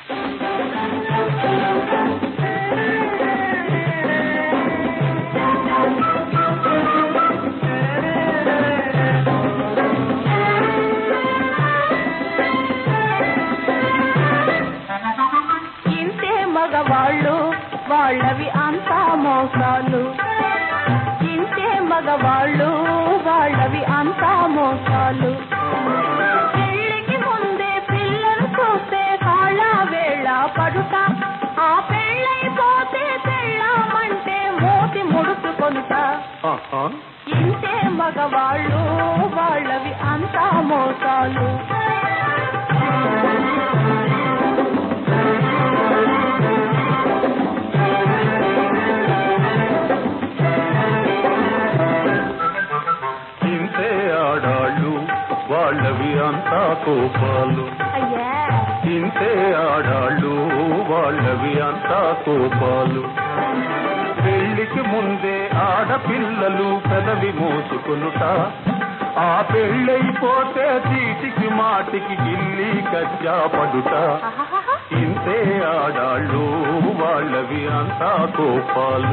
ఇంతే మగవాళ్ళు వాళ్ళవి అంతా మోసాలు ఇంతే మగవాళ్ళు వాళ్ళవి అంతా మోసాలు పెళ్ళికి ముందే పిల్లలు చూస్తే కాళ్ళ వేళ పడుట ఆ పెళ్ళైపోతే పెళ్ళామంటే మూతి ముడుచుకొనుట ఆహా. ఇంతే మగవాళ్ళు వాళ్ళవి అంతా మోసాలు ఇంతే ఆడాళ్ళు వాళ్ళవి అంతా కోపాలు అయ్యా ఇంతే ఆడాళ్ళు వాళ్ళవి అంతా కోపాలు పెళ్లికి ముందే ఆడపిల్లలు పెదవి మోసుకునుట ఆ పెళ్ళైపోతే చీటికి మాటికి గిల్లి కజ్జా పడుట ఆహాహాహా. ఇంతే ఆడాళ్ళు వాళ్ళవి అంతా కోపాలు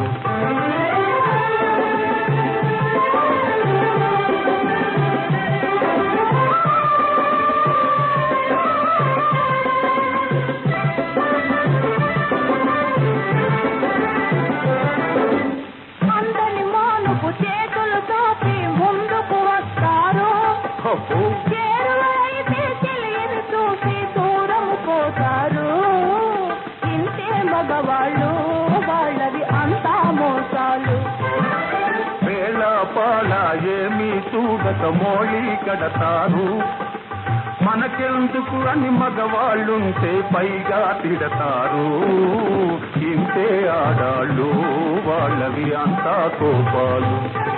అందరి మానుపు చేతులు చాపి ముందుకు వస్తారు అబ్బో, చేరువైతే చెలియని చూసి దూరం పోతారు ఇంతే మగవాళ్ళు వాళ్ళవి అంతా మోసాలు వేళ పాళ ఏమీ చూడక మోళీ కడతారు మనకెందుకు అని మగవాళ్ళుంటే పైగా తిడతారు ఇంతే ఆడాళ్ళు వాళ్ళవి అంతా కోపాలు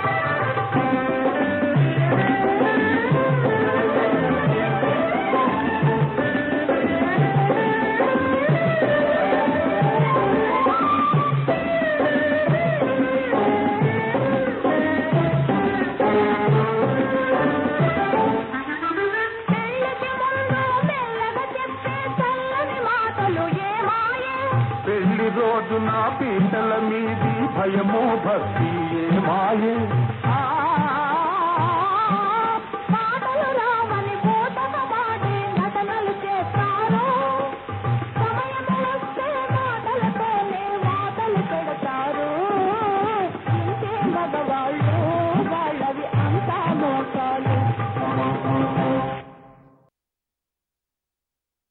పెళ్ళికి ముందు మెల్లగా చెప్పే చల్లని మాటలు ఏమాయే పెళ్లి రోజున పీటల మీది భయమో భక్తి ఏ మాయే